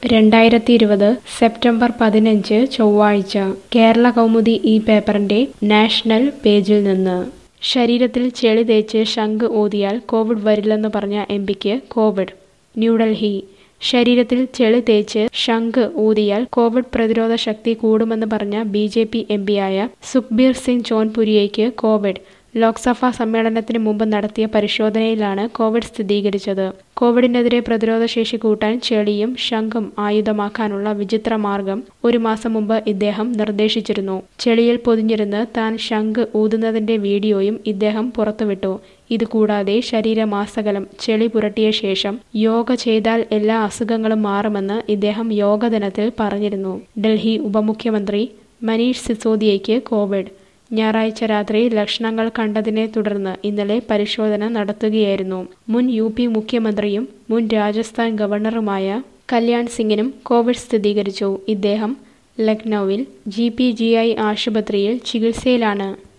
രണ്ടായിരത്തി ഇരുപത് സെപ്റ്റംബർ പതിനഞ്ച് ചൊവ്വാഴ്ച കേരള കൗമുദി ഈ പേപ്പറിന്റെ നാഷണൽ പേജിൽ നിന്ന് ശരീരത്തിൽ ചെളി തേച്ച് ശംഖ് ഊതിയാൽ കോവിഡ് വരില്ലെന്ന് പറഞ്ഞ എം പിക്ക് കോവിഡ് ന്യൂഡൽഹി ശരീരത്തിൽ ചെളി തേച്ച് ശംഖ് ഊതിയാൽ കോവിഡ് പ്രതിരോധ ശക്തി കൂടുമെന്ന് പറഞ്ഞ ബി ജെ പി എം പിയായ സുഖ്ബീർ സിംഗ് ജോൺപുരിയയ്ക്ക് കോവിഡ് ലോക്സഭാ സമ്മേളനത്തിന് മുമ്പ് നടത്തിയ പരിശോധനയിലാണ് കോവിഡ് സ്ഥിരീകരിച്ചത് കോവിഡിനെതിരെ പ്രതിരോധശേഷി കൂട്ടാൻ ചെളിയും ശംഖും ആയുധമാക്കാനുള്ള വിചിത്ര മാർഗം ഒരു മാസം മുമ്പ് ഇദ്ദേഹം നിർദ്ദേശിച്ചിരുന്നു ചെളിയിൽ പൊതിഞ്ഞിരുന്ന് താൻ ശംഖ് ഊതുന്നതിന്റെ വീഡിയോയും ഇദ്ദേഹം പുറത്തുവിട്ടു ഇതുകൂടാതെ ശരീരമാസകലം ചെളി പുരട്ടിയ ശേഷം യോഗ ചെയ്താൽ എല്ലാ അസുഖങ്ങളും മാറുമെന്ന് ഇദ്ദേഹം യോഗ ദിനത്തിൽ പറഞ്ഞിരുന്നു ഡൽഹി ഉപമുഖ്യമന്ത്രി മനീഷ് സിസോദിയയ്ക്ക് കോവിഡ് ഞായറാഴ്ച രാത്രി ലക്ഷണങ്ങൾ കണ്ടതിനെ തുടർന്ന് ഇന്നലെ പരിശോധന നടത്തുകയായിരുന്നു മുൻ യു പി മുഖ്യമന്ത്രിയും മുൻ രാജസ്ഥാൻ ഗവർണറുമായ കല്യാൺ സിംഗിനും കോവിഡ് സ്ഥിരീകരിച്ചു ഇദ്ദേഹം ലക്നൌവിൽ ജി പി ജി ഐ ആശുപത്രിയിൽ ചികിത്സയിലാണ്